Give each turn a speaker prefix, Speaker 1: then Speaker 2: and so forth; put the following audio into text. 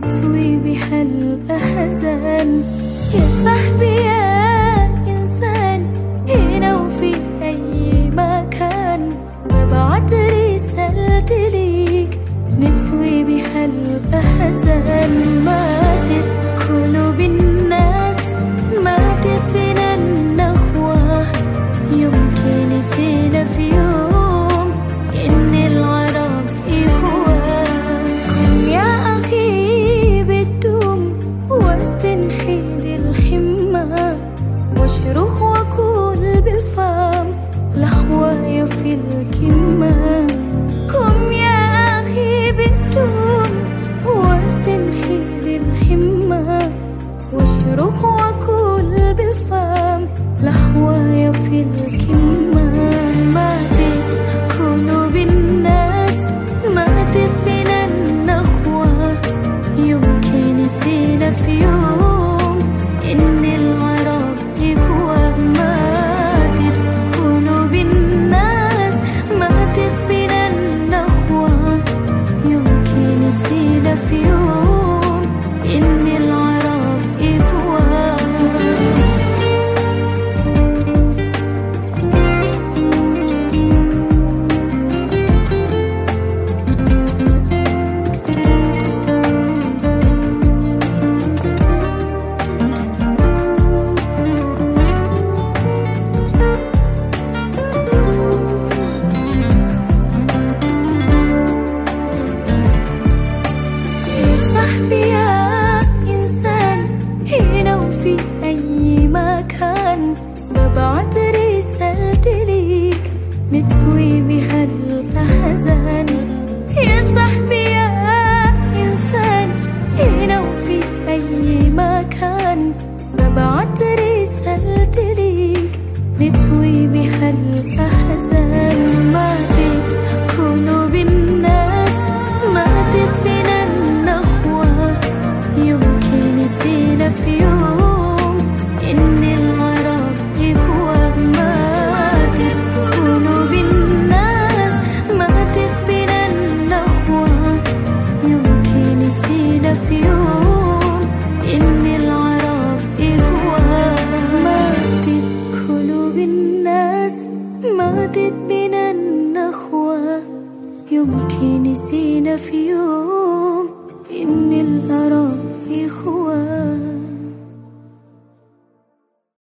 Speaker 1: نطوي بها الأحزان يا صاحبي يا إنسان هنا وفي أي مكان ببعت رسالتي ليك نطوي بها الأحزان ماتت قلوب الناس ماتت بنا النخوة يمكن نسينا في يوم إن العرب إخوة كن يا أخي بتدوم واستنحيد الحمى واصرخ وقول بالفم لهوايا في الكمة قم يا أخي بتدوم واستنحيد الحمى واصرخ وقول بالفم لهوايا في الكمة ماتت قلوب الناس ماتت بنا النخوة يمكن نسينا في يوم إن العرب إخوة ماتت قلوب الناس ماتت بنا النخوة يمكن نسينا في يوم إن العرب إخوة يا صاحبي يا إنسان هنا وفي أي مكان ببعت رسالتي ليك نتوي بها الأحزان يا صاحبي يا إنسان هنا وفي أي مكان ببعت رسالتي ليك نتوي بها الأحزان ماتت قلوب الناس ماتت بنا النخوة يمكن نسينا في يوم إن العرب إخوة ماتت قلوب الناس ماتت بنا النخوة يمكن نسينا في يوم إن العرب إخوة ماتت قلوب الناس ماتت بنا النخوة يمكن نسينا في يوم إن العرب إخوة